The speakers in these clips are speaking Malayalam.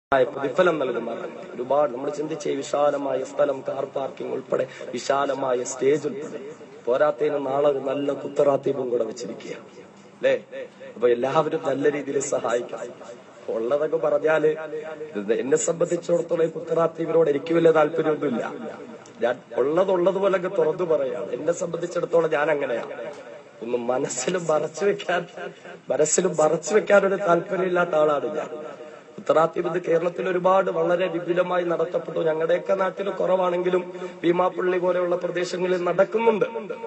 ആയ പ്രതിഫലം നൽകുമാറാണ് ഒരുപാട് നമ്മൾ ചിന്തിച്ച ഈ വിശാലമായ സ്ഥലം കാർ പാർക്കിംഗ് ഉൾപ്പെടെ വിശാലമായ സ്റ്റേജ് ഉൾപ്പെടെ പോരാത്തതിന് നാളെ ഒരു നല്ല കുത്തറാത്തീപും കൂടെ വെച്ചിരിക്കുക അല്ലേ അപ്പൊ എല്ലാവരും നല്ല രീതിയിൽ സഹായിക്കണം ഉള്ളതൊക്കെ പറഞ്ഞാല് ഇത് എന്നെ സംബന്ധിച്ചിടത്തോളം ഈ കുത്തറാത്തീപിനോട് എനിക്ക് വലിയ താല്പര്യമൊന്നുമില്ല ഞാൻ ഉള്ളത് ഉള്ളതുപോലൊക്കെ തുറന്നു പറയാം എന്നെ സംബന്ധിച്ചിടത്തോളം ഞാൻ അങ്ങനെയാണ് ഒന്ന് മനസ്സിലും മറച്ചു വെക്കാൻ മനസ്സിലും മറച്ചു വെക്കാൻ ഒരു താല്പര്യമില്ലാത്ത ആളാണ് ഞാൻ ഉത്തരാത്തീപ് ഇത് കേരളത്തിൽ ഒരുപാട് വളരെ വിപുലമായി നടത്തപ്പെട്ടു ഞങ്ങളുടെയൊക്കെ നാട്ടിൽ കുറവാണെങ്കിലും ഭീമാപ്പള്ളി പോലെയുള്ള പ്രദേശങ്ങളിൽ നടക്കുന്നുണ്ട്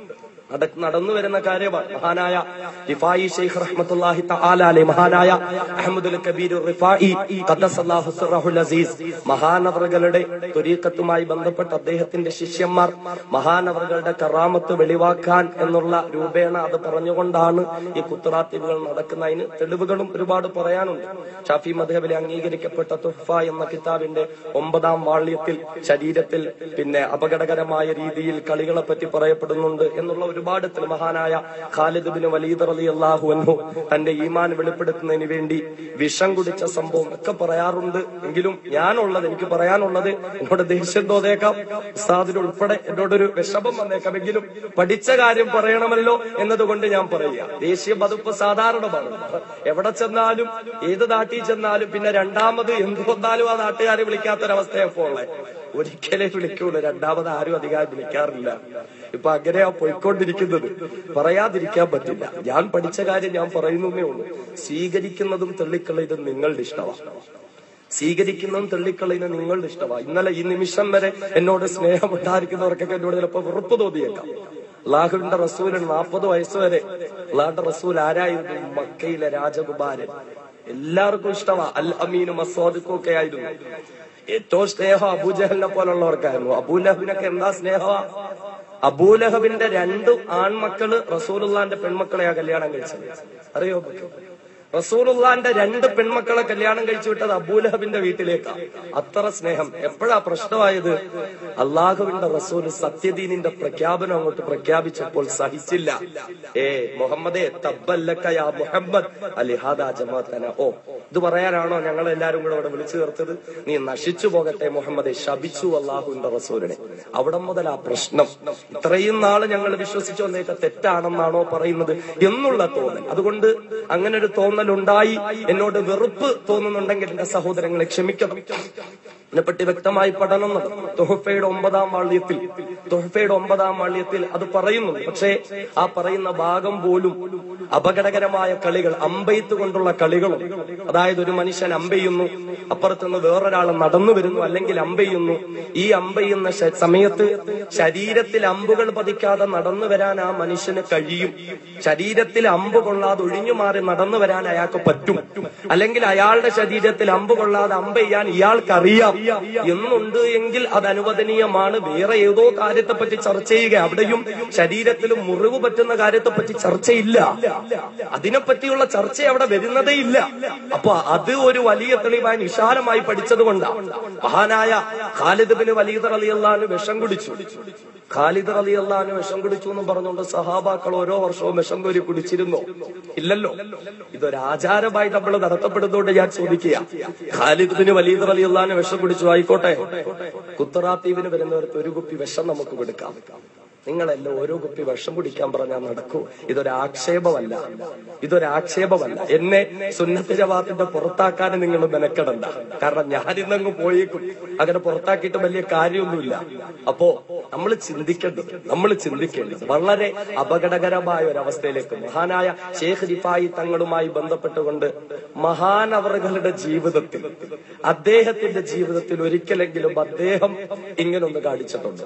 നട- നടന്നു വരുന്ന കാര്യമാണ് മഹാനായ റിഫായി ഷെയ്ഖ് റഹ്മത്തുള്ളാഹി തആലാലെ മഹാനായ അഹമ്മദുൽ കബീർ റിഫായി ഖദ്ദസല്ലാഹു സിറഹുൽ അസീസ് മഹാനവറുകളുടെ ത്വരീഖത്തുമായി ബന്ധപ്പെട്ട അദ്ദേഹത്തിന്റെ ശിഷ്യന്മാർ മഹാനവറുകളുടെ കറാമത്ത് വെളിവാക്കാൻ എന്നുള്ള രൂപേണ അത് പറഞ്ഞുകൊണ്ടാണ് ഈ കുത്തറാത്തീവുകൾ നടക്കുന്നതിന് തെളിവുകളും ഒരുപാട് പറയാനുണ്ട് ഷാഫി മധബിലെ അംഗീകരിക്കപ്പെട്ട തുഫ എന്ന കിതാബിന്റെ ഒമ്പതാം വാള്യത്തിൽ ശരീരത്തിൽ പിന്നെ അപകടകരമായ രീതിയിൽ കളികളെ പറ്റി പറയപ്പെടുന്നുണ്ട് എന്നുള്ള ഒരുപാട് തെളി- മഹാനായ ഖാലിദ് ബിൻ വലീദ് റലി അള്ളാഹു അൻഹു തന്റെ ഈമാൻ വെളിപ്പെടുത്തുന്നതിന് വേണ്ടി വിഷം കുടിച്ച സംഭവം ഒക്കെ പറയാറുണ്ട് എങ്കിലും ഞാനുള്ളത് എനിക്ക് പറയാനുള്ളത് എന്നോട് ദേഷ്യം തോന്നേക്കാം ഉസ്താദിന് ഉൾപ്പെടെ എന്നോടൊരു വിഷമം വന്നേക്കാം എങ്കിലും പഠിച്ച കാര്യം പറയണമല്ലോ എന്നതുകൊണ്ട് ഞാൻ പറയുക ദേശീയ പതിപ്പ് സാധാരണമാണ് എവിടെ ചെന്നാലും ഏത് നാട്ടിൽ ചെന്നാലും പിന്നെ രണ്ടാമത് എന്ത് വന്നാലും ആ നാട്ടുകാരെ വിളിക്കാത്തൊരവസ്ഥയപ്പോ ഉള്ളത് ഒരിക്കലേ വിളിക്കുള്ളൂ രണ്ടാമത് ആരും അധികം വിളിക്കാറില്ല ഇപ്പൊ അങ്ങനെയാ പോയിക്കൊണ്ടിരിക്കുന്നത് പറയാതിരിക്കാൻ പറ്റില്ല ഞാൻ പഠിച്ച കാര്യം ഞാൻ പറയുന്നേ ഉള്ളൂ സ്വീകരിക്കുന്നതും തള്ളിക്കളയുന്നതും നിങ്ങളുടെ ഇഷ്ടമാണ് സ്വീകരിക്കുന്നതും തള്ളിക്കളയുന്നത് നിങ്ങളുടെ ഇഷ്ടമാണ് ഇന്നലെ ഈ നിമിഷം വരെ എന്നോട് സ്നേഹം ഉണ്ടായിരിക്കുന്നവർക്കൊക്കെ എന്നോട് ചിലപ്പോൾ വെറുപ്പ് തോന്നിയേക്കാം അള്ളാഹുവിന്റെ റസൂലിന് നാൽപ്പത് വയസ്സ് വരെ അള്ളാഹുന്റെ റസൂൽ ആരായിരുന്നു മക്കയിലെ രാജകുമാരൻ എല്ലാവർക്കും ഇഷ്ടമാ അൽ അമീനും അസ്വാദിക്കും ഒക്കെ ആയിരുന്നു ഏറ്റവും സ്നേഹം അബൂജഹലിനെ പോലുള്ളവർക്കായിരുന്നു അബൂലഹബിനൊക്കെ എന്താ സ്നേഹമാ അബൂലഹബിന്റെ രണ്ട് ആൺമക്കള് റസൂലുള്ളാന്റെ പെൺമക്കളെയാ കല്യാണം കഴിച്ചത് അറിയോ റസൂലുള്ളാന്റെ രണ്ട് പെൺമക്കളെ കല്യാണം കഴിച്ചു വിട്ടത് അബൂലഹബിന്റെ വീട്ടിലേക്കാ അത്ര സ്നേഹം എപ്പോഴാ പ്രശ്നമായത് അള്ളാഹുവിന്റെ റസൂൽ സത്യദീനിന്റെ പ്രഖ്യാപനം അങ്ങോട്ട് പ്രഖ്യാപിച്ചപ്പോൾ സഹിച്ചില്ല ഏ മുഹമ്മദേ തബ്ബല്ലക്കയാ മുഹമ്മദ് അലിഹാദ ജമാഅത്തന ഓ ഇത് പറയാനാണോ ഞങ്ങൾ എല്ലാരും കൂടെ അവിടെ വിളിച്ചു ചേർത്തത് നീ നശിച്ചു പോകട്ടെ മുഹമ്മദെ ശപിച്ചു അള്ളാഹുവിന്റെ റസൂലിനെ അവിടെ മുതൽ ആ പ്രശ്നം ഇത്രയും നാള് ഞങ്ങൾ വിശ്വസിച്ചു വന്നേക്ക തെറ്റാണെന്നാണോ പറയുന്നത് എന്നുള്ള തോന്നൽ അതുകൊണ്ട് അങ്ങനെ ഒരു തോന്നൽ ഉണ്ടായി എന്നോട് വെറുപ്പ് തോന്നുന്നുണ്ടെങ്കിൽ എന്റെ സഹോദരങ്ങളെ ക്ഷമിക്കണം ഇതിനെപ്പറ്റി വ്യക്തമായി പഠനം നടന്നു തൊഹഫയുടെ ഒമ്പതാം വാള്യത്തിൽ തൊഹഫയുടെ ഒമ്പതാം വാള്യത്തിൽ അത് പറയുന്നുണ്ട് പക്ഷേ ആ പറയുന്ന ഭാഗം പോലും അപകടകരമായ കളികൾ അമ്പെയ്ത്ത് കൊണ്ടുള്ള കളികളും അതായത് ഒരു മനുഷ്യൻ അമ്പെയ്യുന്നു അപ്പുറത്തുനിന്ന് വേറൊരാൾ നടന്നു വരുന്നു അല്ലെങ്കിൽ അമ്പെയ്യുന്നു ഈ അമ്പെയ്യുന്ന ശ- സമയത്ത് ശരീരത്തിൽ അമ്പുകൾ പതിക്കാതെ നടന്നു വരാൻ ആ മനുഷ്യന് കഴിയും ശരീരത്തിൽ അമ്പ് കൊള്ളാതെ ഒഴിഞ്ഞു മാറി നടന്നു വരാൻ അയാൾക്ക് പറ്റും അല്ലെങ്കിൽ അയാളുടെ ശരീരത്തിൽ അമ്പ് കൊള്ളാതെ അമ്പെയ്യാൻ ഇയാൾക്കറിയാം എന്നുണ്ട് എങ്കിൽ അത് അനുവദനീയമാണ് വേറെ ഏതോ കാര്യത്തെപ്പറ്റി ചർച്ച ചെയ്യുക അവിടെയും ശരീരത്തിൽ മുറിവ് പറ്റുന്ന കാര്യത്തെപ്പറ്റി ചർച്ചയില്ല അതിനെപ്പറ്റിയുള്ള ചർച്ച അവിടെ വരുന്നതേ ഇല്ല അപ്പൊ അത് ഒരു വലിയ തെളിവായി വിശാലമായി പഠിച്ചത് കൊണ്ടാണ് മഹാനായ ഖാലിദ് ബിൻ വലീദ് അലി അള്ളഹാന് വിഷം കുടിച്ചു ഖാലിദ് അലി അള്ളഹാന് വിഷം കുടിച്ചു എന്ന് പറഞ്ഞുകൊണ്ട് സഹാബാക്കൾ ഓരോ വർഷവും വിഷം കോരി കുടിച്ചിരുന്നോ ഇല്ലല്ലോ ഇതൊരു ആചാരമായി നമ്മൾ നടത്തപ്പെടുന്നതുകൊണ്ട് ഞാൻ ചോദിക്കുക ഖാലിദ് ബിൻ വലീദ് അലി അള്ളഹാന് വിഷം കുടിച്ചു ആയിക്കോട്ടെ കുത്തറാത്തീവിന് വരുന്നവർക്ക് ഒരു കുപ്പി വിഷം നമുക്ക് കൊടുക്കാം നിങ്ങളെല്ലാം ഓരോ കുപ്പി വിഷം കുടിക്കാൻ പറഞ്ഞാൽ നടക്കൂ ഇതൊരു ആക്ഷേപമല്ല ഇതൊരു ആക്ഷേപമല്ല എന്നെ സുന്നത്ത് ജവാത്തിന്റെ പുറത്താക്കാൻ നിങ്ങൾ മെനക്കെടണ്ട കാരണം ഞാനിന്നങ്ങ് പോയേക്കും അങ്ങനെ പുറത്താക്കിയിട്ട് വലിയ കാര്യമൊന്നുമില്ല അപ്പോ നമ്മൾ ചിന്തിക്കേണ്ടത് നമ്മൾ ചിന്തിക്കേണ്ടത് വളരെ അപകടകരമായ ഒരു അവസ്ഥയിലേക്ക് മഹാനായ ഷേഖ് റിഫായി തങ്ങളുമായി ബന്ധപ്പെട്ടുകൊണ്ട് മഹാനവറുകളുടെ ജീവിതത്തിൽ അദ്ദേഹത്തിന്റെ ജീവിതത്തിൽ ഒരിക്കലെങ്കിലും അദ്ദേഹം ഇങ്ങനൊന്ന് കാണിച്ചിട്ടുണ്ട്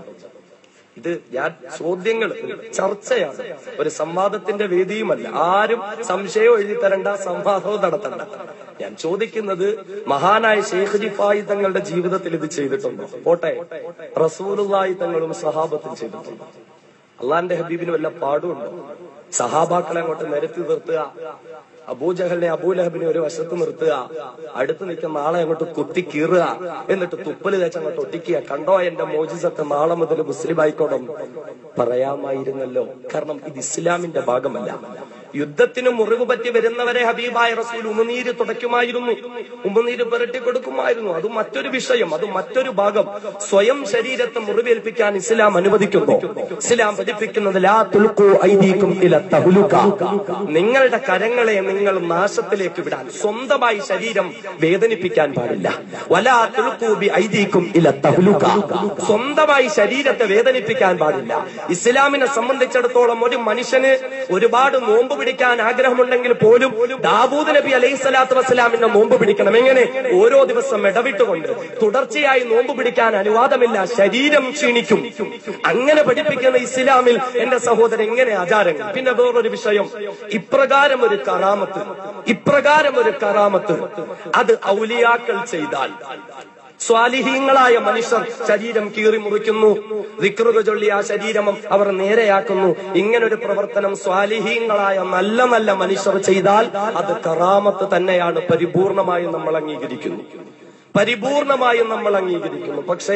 ഇത് ഞാൻ ചോദ്യങ്ങൾ ചർച്ചയാണ് ഒരു സംവാദത്തിന്റെ വേദിയുമല്ല ആരും സംശയവും എഴുതി തരണ്ട സംവാദവും നടത്തണ്ട ഞാൻ ചോദിക്കുന്നത് മഹാനായ ഷെയ്ഖ് ജിഫായി തങ്ങളുടെ ജീവിതത്തിൽ ഇത് ചെയ്തിട്ടുണ്ടോ പോട്ടെ റസൂലുള്ളാഹി തങ്ങളും സഹാബത്തും ചെയ്തിട്ടുണ്ടോ അള്ളാന്റെ ഹബീബിന് വല്ല പാടുണ്ടോ സഹാബാക്കളെ അങ്ങോട്ട് നിരത്തി നിർത്തുക അബൂജഹലിനെ അബൂലഹബിനെ ഒരു വശത്ത് നിർത്തുക അടുത്ത് നിൽക്കുന്ന ആളെ അങ്ങോട്ട് കുത്തി കീറുക എന്നിട്ട് തുപ്പല് തേച്ച് അങ്ങോട്ട് ഒട്ടിക്കുക കണ്ടോ എന്റെ മോജിസത്തെ നാളെ മുതൽ മുസ്ലിം ആയിക്കോണം പറയാമായിരുന്നല്ലോ കാരണം ഇത് ഇസ്ലാമിന്റെ ഭാഗമല്ല യുദ്ധത്തിന് മുറിവ് പറ്റി വരുന്നവരെ ഹബീബായ റസൂൽ ഉമിനീര് തുടയ്ക്കുമായിരുന്നു ഉമിനീര് പുരട്ടി കൊടുക്കുമായിരുന്നു അത് മറ്റൊരു വിഷയം അത് മറ്റൊരു ഭാഗം സ്വയം ശരീരത്തെ മുറിവേൽപ്പിക്കാൻ ഇസ്ലാം അനുവദിക്കുന്നു ഇസ്ലാം പഠിപ്പിക്കുന്നത് ലാ തുൽഖു ഐദീകും ഇല തഹ്ലുക നിങ്ങളുടെ കരങ്ങളെ നിങ്ങൾ നാശത്തിലേക്ക് വിടാൻ സ്വന്തമായി ശരീരം വേദനിപ്പിക്കാൻ പാടില്ല വലാ തുൽഖു ബി ഐദീകും ഇല തഹ്ലുക സ്വന്തമായി ശരീരത്തെ വേദനിപ്പിക്കാൻ പാടില്ല ഇസ്ലാമിനെ സംബന്ധിച്ചിടത്തോളം ഒരു മനുഷ്യന് ഒരുപാട് നോമ്പ് പിടിക്കാൻ ആഗ്രഹമുണ്ടെങ്കിൽ പോലും ദാവൂദ് നബി അലൈഹി സ്വലാത്തു വസ്സലാമിന്റെ നോമ്പ് പിടിക്കണം എങ്ങനെ ഓരോ ദിവസം ഇടവിട്ടുകൊണ്ട് തുടർച്ചയായി നോമ്പ് പിടിക്കാൻ അനുവാദമില്ല ശരീരം ക്ഷീണിക്കും അങ്ങനെ പഠിപ്പിക്കുന്ന ഇസ്ലാമിൽ എന്റെ സഹോദരൻ എങ്ങനെ ആചാരങ്ങൾ പിന്നെ വേറൊരു വിഷയം ഇപ്രകാരം ഒരു കറാമത്ത് ഇപ്രകാരം ഒരു കറാമത്ത് അത് ഔലിയാക്കൾ ചെയ്താൽ സ്വാലിഹീങ്ങളായ മനുഷ്യർ ശരീരം കീറി മുറിക്കുന്നു വിക്രുക ചൊല്ലി ആ ശരീരം അവർ നേരെയാക്കുന്നു ഇങ്ങനൊരു പ്രവർത്തനം സ്വാലിഹീങ്ങളായ നല്ല നല്ല മനുഷ്യർ ചെയ്താൽ അത് കറാമത്ത് തന്നെയാണ് പരിപൂർണമായും നമ്മൾ അംഗീകരിക്കുന്നു പരിപൂർണമായും നമ്മൾ അംഗീകരിക്കുന്നു പക്ഷേ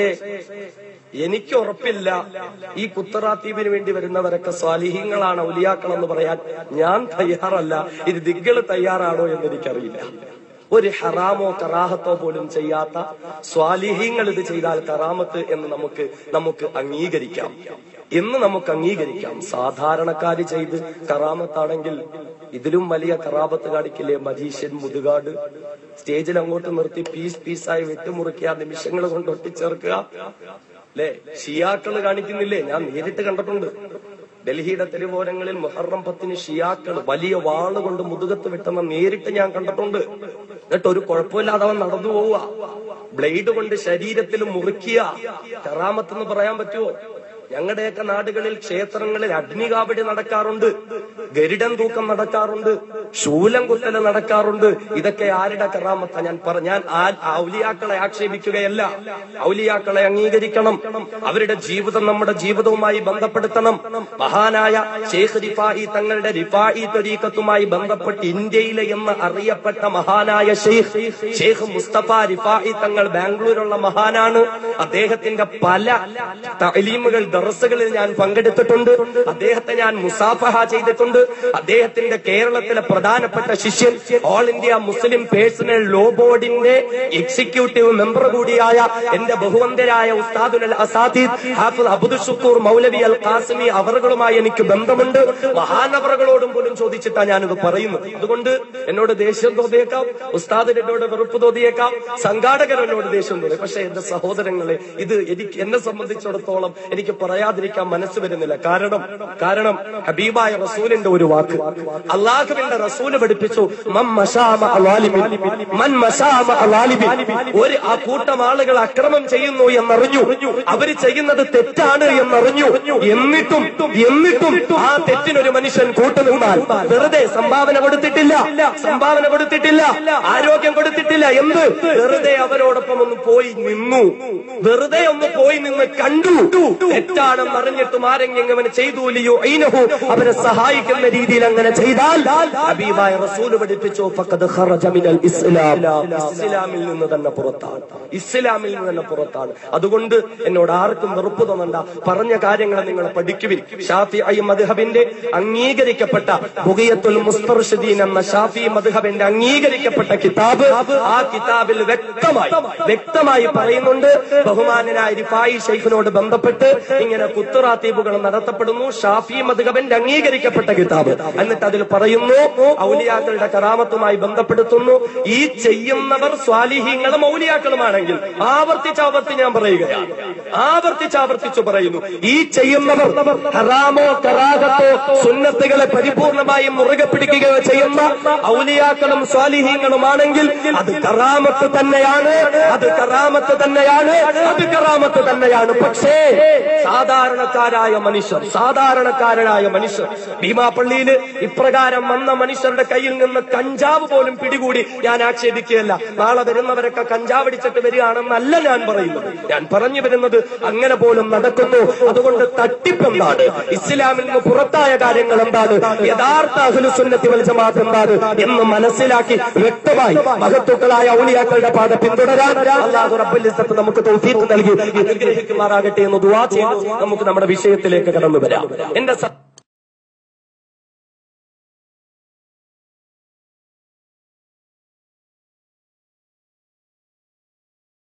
എനിക്ക് ഉറപ്പില്ല ഈ കുത്തറാത്തീപിന് വേണ്ടി വരുന്നവരൊക്കെ സ്വാലിഹീങ്ങളാണ് ഔലിയാക്കളെന്ന് പറയാൻ ഞാൻ തയ്യാറല്ല ഇത് ദിഗ്കൾ തയ്യാറാണോ എന്ന് എനിക്കറിയില്ല ഒരു ഹറാമോ കറാഹത്തോ പോലും ചെയ്യാത്ത സ്വാലിഹീങ്ങൾ ഇത് ചെയ്താൽ കറാമത്ത് എന്ന് നമുക്ക് നമുക്ക് അംഗീകരിക്കാം എന്ന് നമുക്ക് അംഗീകരിക്കാം സാധാരണക്കാര് ചെയ്ത് കറാമത്താണെങ്കിൽ ഇതിലും വലിയ കറാമത്ത് കാണിക്കില്ലേ മജീഷ്യൻ മുതുകാട് സ്റ്റേജിൽ അങ്ങോട്ട് നിർത്തി പീസ് പീസായി വെട്ടുമുറിക്കുക നിമിഷങ്ങൾ കൊണ്ട് ഒട്ടിച്ചേർക്കുക അല്ലെ ഷിയാക്കള് കാണിക്കുന്നില്ലേ ഞാൻ നേരിട്ട് കണ്ടിട്ടുണ്ട് ഡൽഹിയുടെ തെരുവോരങ്ങളിൽ മുഹറം പത്തിന് ഷിയാക്കൾ വലിയ വാള് കൊണ്ട് മുതുകത്ത് വെട്ടുന്ന നേരിട്ട് ഞാൻ കണ്ടിട്ടുണ്ട് എന്നിട്ട് ഒരു കുഴപ്പമില്ലാതെ അവൻ നടന്നു പോവുക ബ്ലേഡ് കൊണ്ട് ശരീരത്തിൽ മുറിക്കുക കറാമത്തെന്ന് പറയാൻ പറ്റുമോ ഞങ്ങളുടെയൊക്കെ നാടുകളിൽ ക്ഷേത്രങ്ങളിൽ അഗ്നികാവടി നടക്കാറുണ്ട് ഗരുഡൻ തൂക്കം നടക്കാറുണ്ട് ശൂലം കുത്തല് നടക്കാറുണ്ട് ഇതൊക്കെ ആരുടെ കറാമത്ത ഞാൻ പറ ഞാൻ ആ- ഔലിയാക്കളെ ആക്ഷേപിക്കുകയല്ല ഔലിയാക്കളെ അംഗീകരിക്കണം അവരുടെ ജീവിതം നമ്മുടെ ജീവിതവുമായി ബന്ധപ്പെടുത്തണം മഹാനായ ഷെയ്ഖ് റിഫായി തങ്ങളുടെ റിഫായി ത്വരീക്കത്തുമായി ബന്ധപ്പെട്ട് ഇന്ത്യയിലെ എന്ന് അറിയപ്പെട്ട മഹാനായ ഷെയ്ഖ് ഷെയ്ഖ് മുസ്തഫ റിഫായി തങ്ങൾ ബാംഗ്ലൂരുള്ള മഹാനാണ് അദ്ദേഹത്തിന്റെ പല തലീമുകൾ ദർസുകളിൽ ഞാൻ പങ്കെടുത്തിട്ടുണ്ട് അദ്ദേഹത്തെ ഞാൻ മുസാഫഹ ചെയ്തിട്ടുണ്ട് അദ്ദേഹത്തിന്റെ കേരളത്തിലെ പ്രധാനപ്പെട്ട ശിഷ്യൻ All India Muslim Personal Law ബോർഡിന്റെ എക്സിക്യൂട്ടീവ് മെമ്പർ കൂടിയായ എന്റെ ബഹുവന്തരായ ഉസ്താദുൽ അസാദീദ് ഹാഫിദ് അബ്ദുൽ ഷുക്കൂർ മൗലവി അൽ ഖാസിമി അവറുകളുമായി എനിക്ക് ബന്ധമുണ്ട് മഹാനവറുകളോടും പോലും ചോദിച്ചിട്ടാ ഞാനിത് പറയുന്നത് അതുകൊണ്ട് എന്നോട് ദേഷ്യം തോന്നിയേക്കാം ഉസ്താദിന് എന്നോട് വെറുപ്പ് തോന്നിയേക്കാം സംഘാടകർ എന്നോട് ദേഷ്യം തോന്നി പക്ഷെ എന്റെ സഹോദരങ്ങളെ ഇത് എനിക്ക് എന്നെ സംബന്ധിച്ചിടത്തോളം എനിക്ക് പറയാതിരിക്കാൻ മനസ്സ് വരുന്നില്ല കാരണം കാരണം ഹബീബായ റസൂലിന്റെ ഒരു വാക്ക് അള്ളാഹുവിന്റെ റസൂല് പഠിപ്പിച്ചു മൻ മശാമ അലാലിമിൻ. മൻ മശാമ അലാലിമിൻ. ഒരു ആ കൂട്ടം ആളുകൾ അക്രമം ചെയ്യുന്നു എന്നറിഞ്ഞു അവര് ചെയ്യുന്നത് തെറ്റാണ് എന്നറിഞ്ഞു എന്നിട്ടും എന്നിട്ടും ആ തെറ്റിനൊരു മനുഷ്യൻ കൂട്ടുനിന്നാൽ വെറുതെ സംഭാവന കൊടുത്തിട്ടില്ല സംഭാവന കൊടുത്തിട്ടില്ല ആരോഗ്യം കൊടുത്തിട്ടില്ല എന്ത് വെറുതെ അവരോടൊപ്പം ഒന്ന് പോയി നിന്നു വെറുതെ ഒന്ന് പോയി നിന്ന് കണ്ടു തെറ്റാണെന്ന് അറിഞ്ഞിട്ടും ആരെങ്കിലും അവന് ചെയ്തൂലിയോ ഐനഹു അവരെ സഹായിക്കുന്ന രീതിയിൽ അങ്ങനെ ചെയ്താൽ ഹബീബായ റസൂല് പഠിപ്പിച്ചു ഫഖദ് ഖറജ മിനൽ ഇസ്ലാം ഇസ്ലാമിൽ നിന്ന് തന്നെ പുറത്താണ് ഇസ്ലാമിൽ നിന്ന് തന്നെ പുറത്താണ് അതുകൊണ്ട് എന്നോട് ആർക്കും വെറുപ്പ് തോന്നണ്ട പറഞ്ഞ കാര്യങ്ങൾ നിങ്ങൾ പഠിക്കുവിൻ ഷാഫി ഐ മദ്ഹബിന്റെ അംഗീകരിക്കപ്പെട്ട ബുഗിയത്തുൽ മുസ്തർഷിദീൻ എന്ന ഷാഫി മദ്ഹബിന്റെ അംഗീകരിക്കപ്പെട്ട കിതാബ് ആ കിതാബിൽ വ്യക്തമായി വ്യക്തമായി പറയുന്നുണ്ട് ബഹുമാനനായ റിഫായി ഷെയ്ഖിനോട് ബന്ധപ്പെട്ട് ഇങ്ങനെ കുത്തുറാത്തീബുകൾ നടത്തപ്പെടുന്നു ഷാഫി മദ്ഹബിന്റെ അംഗീകരിക്കപ്പെട്ട കിതാബ് എന്നിട്ട് അതിൽ പറയുന്നു ഔലിയാക്കളുടെ കറാമത്തുമായി ബന്ധപ്പെടുത്തുന്നു ഈ ചെയ്യുന്നവർ സ്വാലിഹീങ്ങളും ഔലിയാക്കളുമാണെങ്കിൽ ആവർത്തിച്ച് ആവർത്തി ഞാൻ പറയുകയാണ് ആവർത്തിച്ച് ആവർത്തിച്ചു പറയുന്നു ഈ ചെയ്യുന്നവർ ഹറാമോ കറാഹത്തോ സുന്നത്തുകളെ പരിപൂർണമായും മുറുകെ പിടിക്കുകയോ ചെയ്യുന്ന ഔലിയാക്കളും സ്വാലിഹീങ്ങളുമാണെങ്കിൽ അത് കറാമത്ത് തന്നെയാണ് അത് കറാമത്ത് തന്നെയാണ് അത് കറാമത്ത് തന്നെയാണ് പക്ഷേ സാധാരണക്കാരായ മനുഷ്യർ സാധാരണക്കാരനായ മനുഷ്യർ ഭീമാപ്പള്ളിയിൽ ഇപ്രകാരം വന്ന മനുഷ്യരുടെ കയ്യിൽ നിന്ന് കഞ്ചാവ് പോലും പിടികൂടി ഞാൻ ആക്ഷേപിക്കുകയല്ല നാളെ വരുന്നവരൊക്കെ കഞ്ചാവ് അടിച്ചിട്ട് വരികയാണെന്നല്ല ഞാൻ പറയുന്നത് ഞാൻ പറഞ്ഞു വരുന്നത് അങ്ങനെ പോലും നടക്കുന്നു അതുകൊണ്ട് തട്ടിപ്പെന്താണ് ഇസ്ലാമിൽ നിന്ന് പുറത്തായ കാര്യങ്ങൾ എന്താണ് യഥാർത്ഥ അഹ്ലുസുന്നത്തി വൽ ജമാഅത്ത് എന്താണ് എന്ന് മനസ്സിലാക്കി വ്യക്തമായി മഹത്തുക്കളായ ഔലിയാക്കളുടെ പാത പിന്തുടരാൻ അല്ലാഹു റബ്ബുൽ ഇസ്സത്ത് നമുക്ക് തൗഫീഖ് നൽകി അനുഗ്രഹിക്കുമാറാകട്ടെ എന്ന് ദുആ ചെയ്തു നമുക്ക് നമ്മുടെ വിഷയത്തിലേക്ക് കടന്നു വരാം എന്റെ സ-